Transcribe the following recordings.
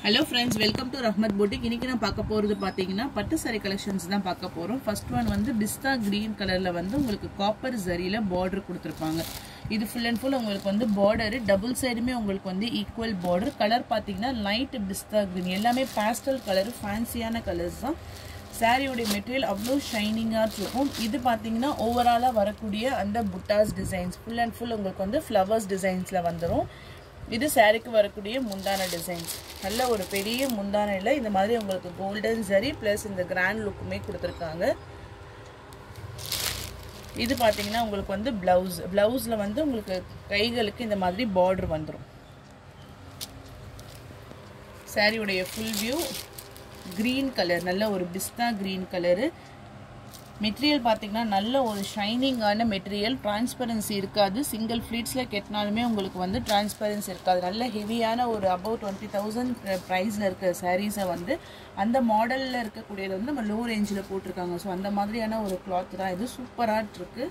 hello friends welcome to Rahmat boutique இன்னைக்கு நான் பார்க்க போகிறது பார்த்தீங்கன்னா பட்டு சாரி கலெக்ஷன்ஸ் தான் பார்க்க போகிறோம் ஃபர்ஸ்ட் ஒன் வந்து பிஸ்தா கிரீன் கலரில் வந்து உங்களுக்கு காப்பர் ஜரியில் பார்டர் கொடுத்துருப்பாங்க இது ஃபுல் அண்ட் ஃபுல் உங்களுக்கு வந்து பார்டரு டபுள் சைடுமே உங்களுக்கு வந்து ஈக்குவல் பார்டர் கலர் பார்த்தீங்கன்னா லைட் பிஸ்தா கிரீன் எல்லாமே பேஸ்டல் கலர் ஃபேன்சியான கலர்ஸ் தான் சாரியோடைய மெட்டீரியல் அவ்வளோ ஷைனிங்காக இருக்கும் இது பார்த்தீங்கன்னா ஓவராலாக வரக்கூடிய அந்த புட்டாஸ் டிசைன்ஸ் ஃபுல் அண்ட் ஃபுல் உங்களுக்கு வந்து ஃப்ளவர்ஸ் டிசைன்ஸில் வந்துடும் இது சாரிக்கு வரக்கூடிய முந்தான டிசைன்ஸ் நல்ல ஒரு பெரிய முந்தானையில் இந்த மாதிரி உங்களுக்கு கோல்டன் ஜரி ப்ளஸ் இந்த கிராண்ட் லுக்குமே கொடுத்துருக்காங்க இது பார்த்தீங்கன்னா உங்களுக்கு வந்து ப்ளவுஸ் ப்ளவுஸில் வந்து உங்களுக்கு கைகளுக்கு இந்த மாதிரி பார்டர் வந்துடும் சாரியுடைய ஃபுல் வியூ க்ரீன் கலர் நல்ல ஒரு பிஸ்தா க்ரீன் கலரு மெட்டீரியல் பார்த்தீங்கன்னா நல்ல ஒரு ஷைனிங்கான மெட்டீரியல் டிரான்ஸ்பரன்சி இருக்காது சிங்கிள் ஃப்ளீட்ஸில் கெட்டினாலுமே உங்களுக்கு வந்து டிரான்ஸ்பரன்சி இருக்காது நல்ல ஹெவியான ஒரு அபவ் டுவெண்ட்டி தௌசண்ட் ப்ரைஸில் இருக்கிற சாரீஸை வந்து அந்த மாடலில் இருக்கக்கூடியது வந்து நம்ம லோ ரேஞ்சில் போட்டிருக்காங்க ஸோ அந்த மாதிரியான ஒரு கிளாத் தான் இது சூப்பராக இருக்குது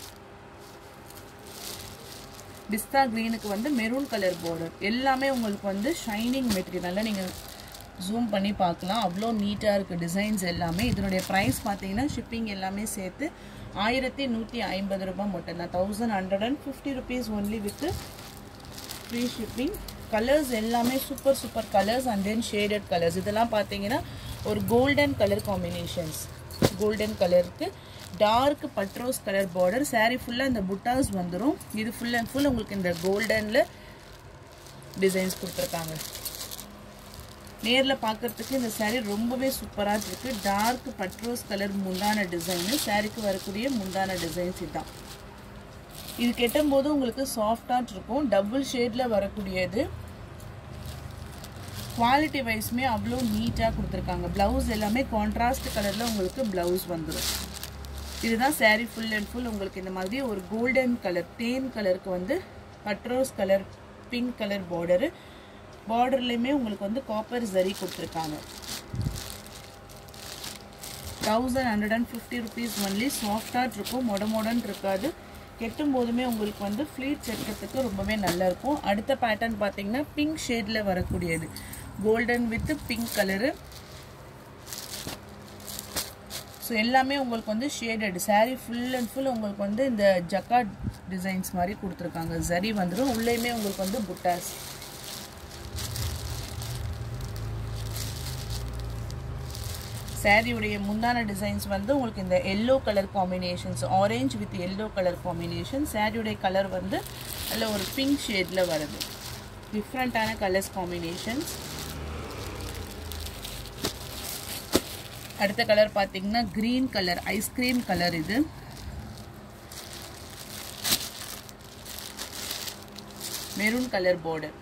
பிஸ்தா க்ரீனுக்கு வந்து மெரூன் கலர் பார்டர் எல்லாமே உங்களுக்கு வந்து ஷைனிங் மெட்டீரியல் நல்லா நீங்கள் ஜூம் பண்ணி பார்க்கலாம் அவ்வளோ நீட்டாக இருக்குது டிசைன்ஸ் எல்லாமே இதனுடைய ப்ரைஸ் பார்த்தீங்கன்னா ஷிப்பிங் எல்லாமே சேர்த்து ஆயிரத்தி நூற்றி ஐம்பது ரூபாய் மட்டும்தான் thousand hundred and fifty rupees only with free shipping colours எல்லாமே super super colours and then shaded colours இதெல்லாம் பார்த்தீங்கன்னா ஒரு கோல்டன் கலர் காம்பினேஷன்ஸ் கோல்டன் கலருக்கு டார்க் பட்ரோஸ் கலர் பார்டர் சாரீ ஃபுல்லாக இந்த புட்டாஸ் வந்துடும் இது ஃபுல் அண்ட் ஃபுல் உங்களுக்கு இந்த கோல்டனில் டிசைன்ஸ் கொடுத்துருக்காங்க நேரில் பார்க்குறதுக்கு இந்த சாரீ ரொம்பவே சூப்பராக இருக்குது டார்க் பட்ரோஸ் கலர் முந்தான டிசைனு சாரீக்கு வரக்கூடிய முந்தான டிசைன்ஸ் இதுதான் இது கெட்டும்போது உங்களுக்கு சாஃப்டாக இருக்கும் டபுள் ஷேடில் வரக்கூடியது குவாலிட்டி வைஸ்மே அவ்வளோ நீட்டாக கொடுத்துருக்காங்க ப்ளவுஸ் எல்லாமே கான்ட்ராஸ்ட் கலரில் உங்களுக்கு ப்ளவுஸ் வந்துடும் இதுதான் சாரீ ஃபுல் அண்ட் ஃபுல் உங்களுக்கு இந்த மாதிரி ஒரு கோல்டன் கலர் தேன் கலருக்கு வந்து பட்ரோஸ் கலர் பிங்க் கலர் பார்டரு பார்டர்லேயுமே உங்களுக்கு வந்து காப்பர் ஜரி கொடுத்துருக்காங்க thousand hundred and fifty rupees only சாஃப்டாக இருக்கும் மொட மொடன்னு இருக்காது கெட்டும் போதுமே உங்களுக்கு வந்து ஃப்ளீட்ஸ் எடுக்கிறதுக்கு ரொம்பவே நல்லா இருக்கும் அடுத்த பேட்டர்ன் பார்த்தீங்கன்னா பிங்க் ஷேடில் வரக்கூடியது golden with pink colour so எல்லாமே உங்களுக்கு வந்து shaded sari full and full உங்களுக்கு வந்து இந்த ஜக்காட் டிசைன்ஸ் மாதிரி கொடுத்துருக்காங்க ஜரி வந்துடும் உள்ளேயுமே உங்களுக்கு வந்து புட்டாஸ் சாரியுடைய முந்தான டிசைன்ஸ் வந்து உங்களுக்கு இந்த yellow colour combinations orange with yellow colour combination சாரியுடைய கலர் வந்து நல்ல ஒரு பிங்க் ஷேடில் வருது டிஃப்ரெண்ட்டான கலர்ஸ் காம்பினேஷன்ஸ் அடுத்த கலர் பார்த்தீங்கன்னா க்ரீன் கலர் ஐஸ்கிரீம் கலர் இது maroon colour border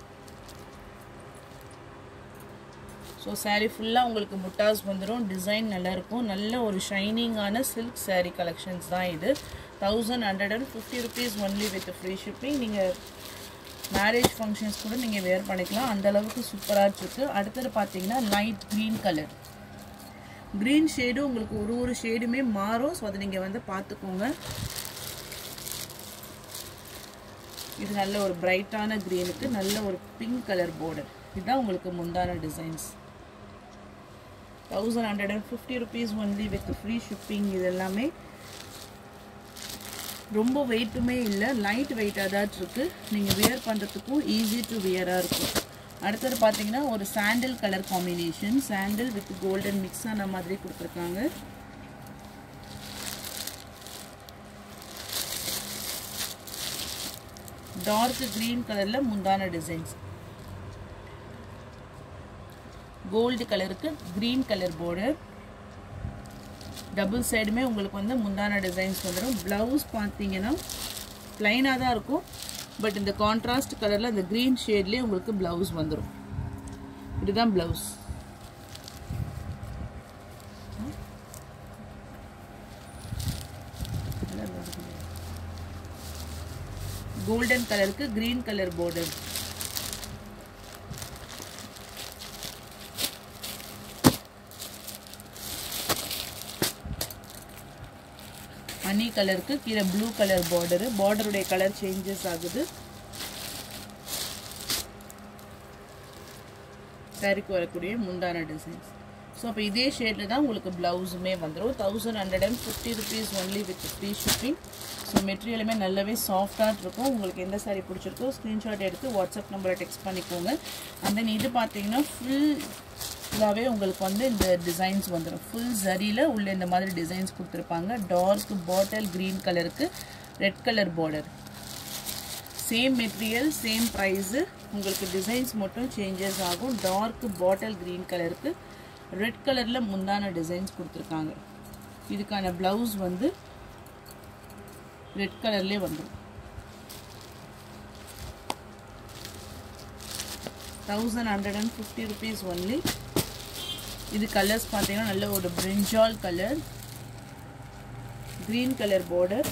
so sari ஃபுல்லாக உங்களுக்கு முட்டாஸ் வந்துடும் டிசைன் நல்லாயிருக்கும் நல்ல ஒரு ஷைனிங்கான சில்க் சாரீ கலெக்ஷன்ஸ் தான் இது thousand hundred and fifty rupees only with free shipping நீங்கள் மேரேஜ் ஃபங்க்ஷன்ஸ் கூட நீங்கள் வேர் பண்ணிக்கலாம் அந்தளவுக்கு சூப்பராக இருக்குது அடுத்தது பார்த்தீங்கன்னா லைட் க்ரீன் கலர் க்ரீன் ஷேடும் உங்களுக்கு ஒரு ஒரு ஷேடுமே மாறும் ஸோ அதை நீங்கள் வந்து பார்த்துக்கோங்க இது நல்ல ஒரு பிரைட்டான க்ரீனுக்கு நல்ல ஒரு பிங்க் கலர் பார்டர் இதுதான் உங்களுக்கு முந்தான designs thousand hundred and fifty rupees only with free shipping இது எல்லாமே ரொம்ப வெயிட்டுமே இல்லை லைட் வெயிட்டாக தான் இருக்குது நீங்கள் வியர் பண்ணுறதுக்கும் ஈஸி டு வியராக இருக்கும் அடுத்தது பார்த்தீங்கன்னா ஒரு sandal colour combination sandal with golden mix ஆன மாதிரி கொடுத்துருக்காங்க டார்க் க்ரீன் கலரில் முந்தான டிசைன்ஸ் கோல்டு கலருக்கு க்ரீன் கலர் பார்டர் டபுள் சைடுமே உங்களுக்கு வந்து முந்தான டிசைன்ஸ் வந்துடும் ப்ளவுஸ் பார்த்தீங்கன்னா ப்ளைனாக தான் இருக்கும் பட் இந்த கான்ட்ராஸ்ட் கலரில் இந்த க்ரீன் ஷேட்லேயே உங்களுக்கு ப்ளவுஸ் வந்துடும் இதுதான் ப்ளவுஸ் கோல்டன் கலருக்கு க்ரீன் கலர் பார்டர் ஹனி கலருக்கு கீழே ப்ளூ கலர் பார்டரு பார்டருடைய கலர் சேஞ்சஸ் ஆகுது சாரிக்கு வரக்கூடிய முந்தான டிசைன்ஸ் ஸோ அப்போ இதே ஷேடில் தான் உங்களுக்கு ப்ளவுஸுமே வந்துடும் thousand hundred and fifty rupees only with free shipping so மெட்டீரியலுமே நல்லாவே சாஃப்டாக இருக்கும் உங்களுக்கு எந்த சாரீ பிடிச்சிருக்கோ ஸ்க்ரீன்ஷாட் எடுத்து வாட்ஸ்அப் நம்பரை டெக்ஸ்ட் பண்ணிக்கோங்க அண்ட் தென் இது பார்த்தீங்கன்னா ஃபுல் இதாகவே உங்களுக்கு வந்து இந்த டிசைன்ஸ் வந்துடும் ஃபுல் ஜரியில் உள்ள இந்த மாதிரி டிசைன்ஸ் கொடுத்துருப்பாங்க டார்க் பாட்டில் க்ரீன் கலருக்கு red colour border same material same price உங்களுக்கு டிசைன்ஸ் மட்டும் சேஞ்சஸ் ஆகும் டார்க் பாட்டில் க்ரீன் கலருக்கு ரெட் கலரில் முந்தான டிசைன்ஸ் கொடுத்துருக்காங்க இதுக்கான ப்ளவுஸ் வந்து ரெட் கலர்லேயே வந்துடும் thousand hundred and fifty rupees only இது கலர்ஸ் பார்த்தீங்கன்னா நல்ல ஒரு பிரிஞ்சால் colour green colour border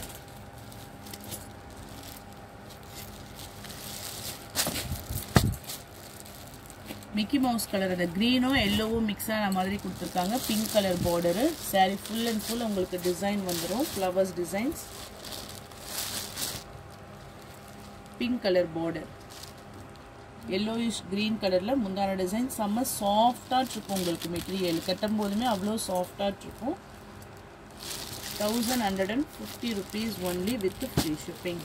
Mickey Mouse colour அந்த க்ரீனும் எல்லோவும் மிக்ஸ் ஆன மாதிரி கொடுத்துருக்காங்க pink colour border sari full and full உங்களுக்கு டிசைன் வந்துடும் flowers designs pink colour border yellowish green கலரில் முந்தான டிசைன் செம்ம சாஃப்டாக இருக்கும் உங்களுக்கு மெட்டீரியல் கட்டும் போதுமே அவ்வளோ சாஃப்டாக இருக்கும் thousand hundred and fifty rupees only with free shipping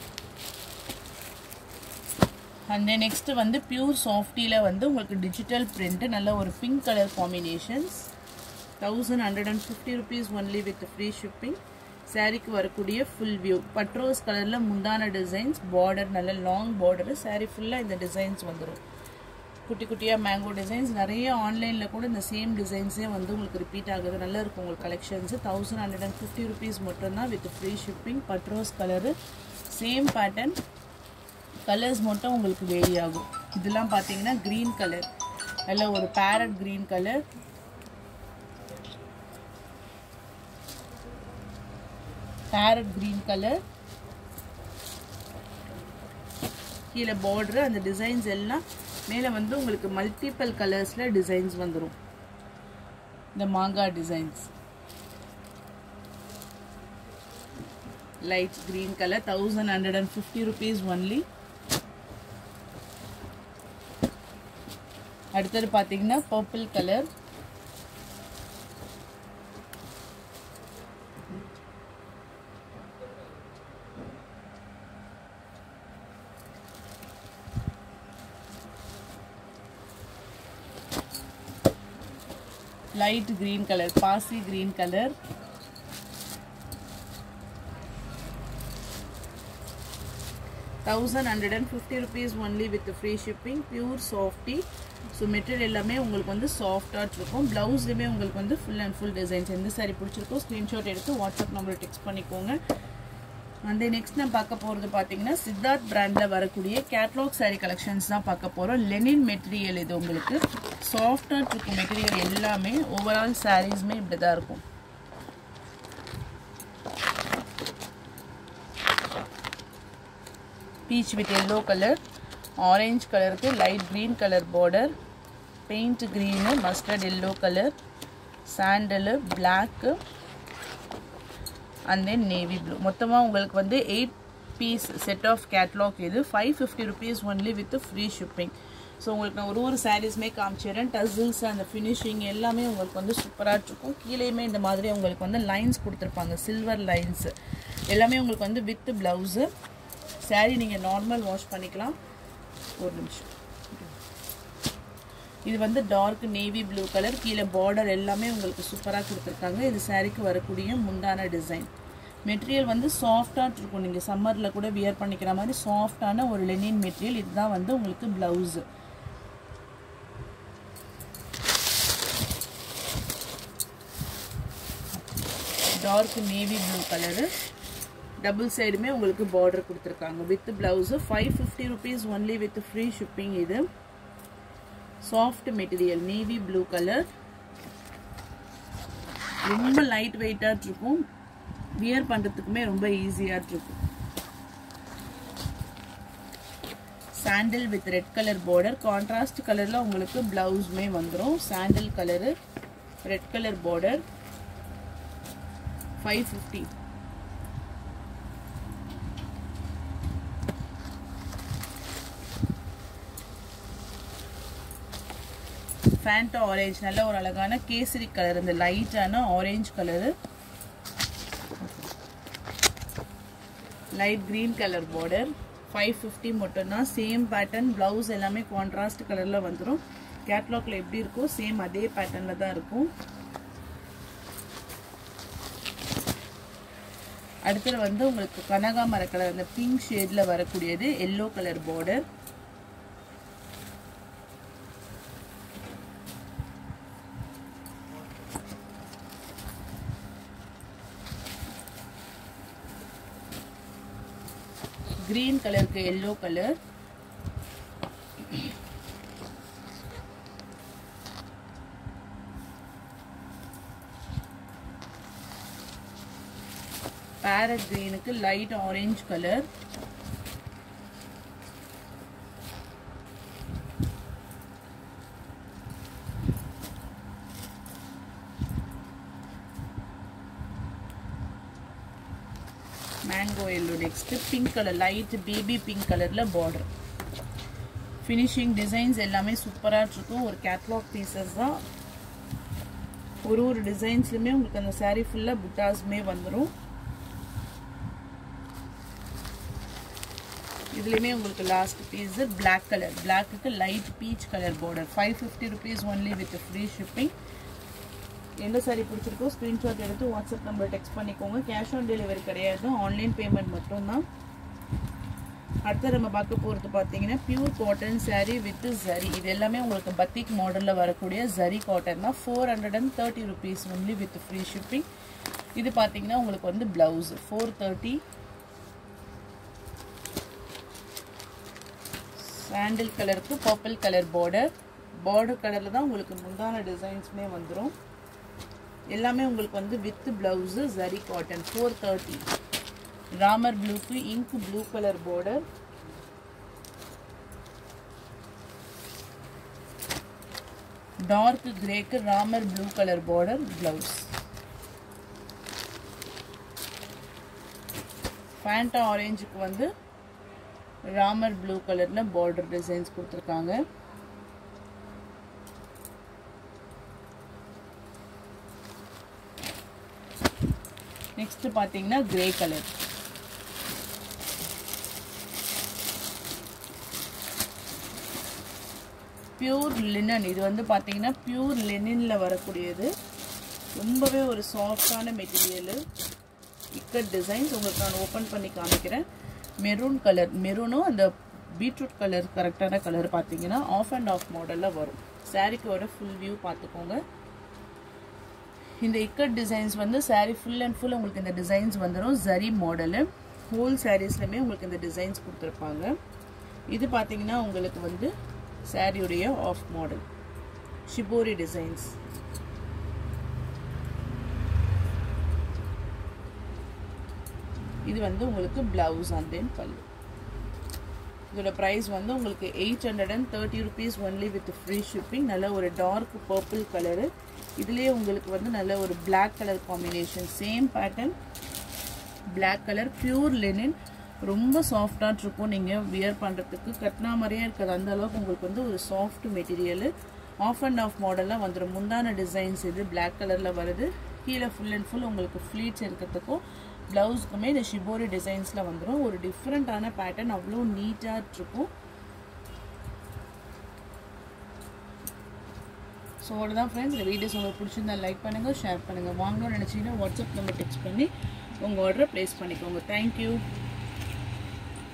and then next வந்து பியூர் சாஃப்டியில் வந்து உங்களுக்கு டிஜிட்டல் பிரிண்ட்டு நல்ல ஒரு pink colour combinations thousand hundred and fifty rupees only with free shipping சாரீக்கு வரக்கூடிய ஃபுல் வியூ பட்ரோஸ் கலரில் முந்தான டிசைன்ஸ் பார்டர் நல்ல லாங் பார்டரு சாரீ ஃபுல்லாக இந்த டிசைன்ஸ் வந்துடும் குட்டி குட்டியாக மேங்கோ டிசைன்ஸ் நிறைய ஆன்லைனில் கூட இந்த சேம் டிசைன்ஸே வந்து உங்களுக்கு ரிப்பீட் ஆகுது நல்லா இருக்கும் உங்களுக்கு collections thousand hundred and fifty rupees மட்டும்தான் வித் ஃப்ரீ ஷிப்பிங் பட்ரோஸ் கலரு சேம் பேட்டர்ன் கலர்ஸ் மட்டும் உங்களுக்கு வேரி ஆகும் இதெல்லாம் பார்த்தீங்கன்னா க்ரீன் கலர் நல்ல ஒரு parrot green colour parrot green colour கீழே பார்டரு அந்த டிசைன்ஸ் எல்லாம் மேலே வந்து உங்களுக்கு மல்டிபிள் கலர்ஸில் டிசைன்ஸ் வந்துடும் இந்த மாங்காய் designs light green colour thousand hundred and fifty rupees only அடுத்தது பார்த்தீங்கன்னா purple colour light green colour பாசி green colour thousand hundred and fifty rupees only with free shipping pure சாஃப்டி ஸோ மெட்டீரியல் எல்லாமே உங்களுக்கு வந்து சாஃப்டாக இருக்கும் ப்ளவுஸ்லையுமே உங்களுக்கு வந்து ஃபுல் அண்ட் ஃபுல் டிசைன்ஸ் எந்த சாரி பிடிச்சிருக்கோ ஸ்க்ரீன்ஷாட் எடுத்து வாட்ஸ்அப் நம்பரை டெக்ஸ்ட் பண்ணிக்கோங்க அந்த நெக்ஸ்ட் நான் பார்க்க போகிறது பார்த்தீங்கன்னா சித்தார்த் பிராண்டில் வரக்கூடிய கேட்லாக் சாரீ கலெக்ஷன்ஸ் தான் பார்க்க போகிறோம் லெனின் மெட்டீரியல் இது உங்களுக்கு சாஃப்டாக இருக்கும் மெட்டீரியல் எல்லாமே ஓவரால் சாரீஸுமே இப்படி தான் இருக்கும் peach with yellow colour orange கலருக்கு light green colour border paint green mustard yellow colour sandal black and then navy blue மொத்தமாக உங்களுக்கு வந்து eight piece set of catalogue இது five fifty rupees only with free shipping so உங்களுக்கு நான் ஒரு ஒரு சாரீஸுமே காமிச்சிடுறேன் டசில்ஸ் அந்த ஃபினிஷிங் எல்லாமே உங்களுக்கு வந்து சூப்பராக இருக்கும் கீழேயுமே இந்த மாதிரி உங்களுக்கு வந்து லைன்ஸ் கொடுத்துருப்பாங்க சில்வர் லைன்ஸ் எல்லாமே உங்களுக்கு வந்து வித் ப்ளவுஸு சாரீ நீங்கள் நார்மல் வாஷ் பண்ணிக்கலாம் ஒரு நிமிஷம் இது வந்து டார்க் நேவி ப்ளூ கலர் கீழே பார்டர் எல்லாமே உங்களுக்கு சூப்பராக கொடுத்துருக்காங்க இது சாரீக்கு வரக்கூடிய முந்தான டிசைன் மெட்டீரியல் வந்து சாஃப்டாக இருக்கும் நீங்கள் சம்மரில் கூட வியர் பண்ணிக்கிற மாதிரி சாஃப்டான ஒரு லெனின் மெட்டீரியல் இதுதான் வந்து உங்களுக்கு blouse dark navy blue colour double சைடுமே உங்களுக்கு பார்டர் கொடுத்துருக்காங்க with blouse five fifty rupees only with free shipping இது soft material navy blue colour ரொம்ப லைட் வெயிட்டாக இருக்கும் வியர் பண்ணுறதுக்குமே ரொம்ப ஈஸியாக இருக்கும் sandal with red colour border contrast கலரில் உங்களுக்கு ப்ளவுஸுமே வந்துடும் sandal colour red colour border five fifty Fanta orange நல்ல ஒரு அழகான கேசரி கலர் இந்த லைட்டான orange colour light green colour border five fifty மட்டும்தான் சேம் பேட்டர்ன் ப்ளவுஸ் எல்லாமே கான்ட்ராஸ்ட் கலரில் வந்துடும் கேட்லாக்ல எப்படி இருக்கோ சேம் அதே பேட்டர்னில் தான் இருக்கும் அடுத்தது வந்து உங்களுக்கு கனகாமர கலர் அந்த பிங்க் ஷேடில் வரக்கூடியது எல்லோ கலர் பார்டர் கிரீன் கலருக்கு எல்லோ கலர் பேரட் கிரீனுக்கு light orange colour mango yellow next pink colour light baby pink கலர்ல பார்டர் ஃபினிஷிங் டிசைன்ஸ் எல்லாமே சூப்பராக இருக்கும் ஒரு கேட்லாக் பீசஸ் தான் ஒரு ஒரு டிசைன்ஸ்லையுமே உங்களுக்கு அந்த சாரீ ஃபுல்லாக புட்டாஸுமே வந்துடும் இதுலேயுமே உங்களுக்கு லாஸ்ட் பீஸ் பிளாக் கலர் பிளாக்குக்கு light peach colour border five fifty rupees only with free shipping எந்த சாரி பிடிச்சிருக்கோ ஸ்க்ரீன்ஷாட் எடுத்து வாட்ஸ்அப் நம்பர் டெக்ஸ்ட் பண்ணிக்கோங்க கேஷ் ஆன் டெலிவரி கிடையாது ஆன்லைன் பேமெண்ட் மட்டும்தான் அடுத்து நம்ம பார்க்க போகிறது பார்த்தீங்கன்னா pure cotton sari with zari இது எல்லாமே உங்களுக்கு பத்திக் மாடலில் வரக்கூடிய ஜரி காட்டன் தான் four hundred and thirty rupees only with free shipping இது பார்த்தீங்கன்னா உங்களுக்கு வந்து ப்ளவுஸ் ஃபோர் தேர்ட்டி சாண்டில் கலருக்கு பர்பிள் கலர் பார்டர் பார்டர் கலரில் தான் உங்களுக்கு முந்தான டிசைன்ஸுமே வந்துடும் எல்லாமே உங்களுக்கு வந்து with blouse zari cotton four thirty Ramar ப்ளூக்கு ink blue colour border dark கிரேக்கு Ramar blue colour border blouse Fanta ஆரேஞ்சுக்கு வந்து ராமர் ப்ளூ கலரில் பார்டர் டிசைன்ஸ் கொடுத்துருக்காங்க நெக்ஸ்ட் பார்த்தீங்கன்னா கிரே கலர் பியூர் லினன் இது வந்து பார்த்தீங்கன்னா பியூர் லினனில் வரக்கூடியது ரொம்பவே ஒரு சாஃப்டான மெட்டீரியலு இக்கட் டிசைன்ஸ் உங்களுக்கு நான் ஓப்பன் பண்ணி காமிக்கிறேன் மெரூன் கலர் மெரூனும் அந்த பீட்ரூட் கலர் கரெக்டான கலர் பார்த்தீங்கன்னா ஆஃப் அண்ட் ஆஃப் மாடலில் வரும் சாரீக்கோட ஃபுல் வியூ பார்த்துக்கோங்க இந்த இக்கட் டிசைன்ஸ் வந்து சாரீ ஃபுல் அண்ட் ஃபுல் உங்களுக்கு இந்த டிசைன்ஸ் வந்துடும் ஜரி மாடலு ஹோல் சாரீஸ்லையுமே உங்களுக்கு இந்த டிசைன்ஸ் கொடுத்துருப்பாங்க இது பார்த்தீங்கன்னா உங்களுக்கு வந்து சாரியுடைய ஆஃப் மாடல் ஷிபோரி டிசைன்ஸ் இது வந்து உங்களுக்கு பிளவுஸ் அண்ட் தென் பல்லு இதோட ப்ரைஸ் வந்து உங்களுக்கு eight hundred and thirty rupees only with free shipping நல்ல ஒரு டார்க் பர்பிள் கலரு இதுலேயே உங்களுக்கு வந்து நல்ல ஒரு black colour combination same pattern black colour pure linen ரொம்ப சாஃப்டாக இருக்கும் நீங்கள் வியர் பண்ணுறதுக்கு கட்டினா மாதிரியே இருக்காது அந்த அளவுக்கு உங்களுக்கு வந்து ஒரு soft material half and half மாடலில் வந்துடும் முந்தான டிசைன்ஸ் இது பிளாக் கலரில் வருது கீழே ஃபுல் அண்ட் ஃபுல் உங்களுக்கு ஃப்ளீட்ஸ் இருக்கிறதுக்கும் ப்ளவுஸ்க்குமே இந்த ஷிபோரி டிசைன்ஸில் வந்துடும் ஒரு டிஃப்ரெண்ட்டான பேட்டர்ன் அவ்வளோ நீட்டாக இருக்கும் ஸோ அவ்வளோதான் ஃப்ரெண்ட்ஸ் இந்த வீடியோஸ் உங்களுக்கு பிடிச்சிருந்தா லைக் பண்ணுங்கள் ஷேர் பண்ணுங்கள் வாங்கணும்னு நினச்சிங்கன்னா வாட்ஸ்அப் நம்பர் டெக்ஸ்ட் பண்ணி உங்கள் ஆர்டரை ப்ளேஸ் பண்ணிக்கோங்க தேங்க்யூ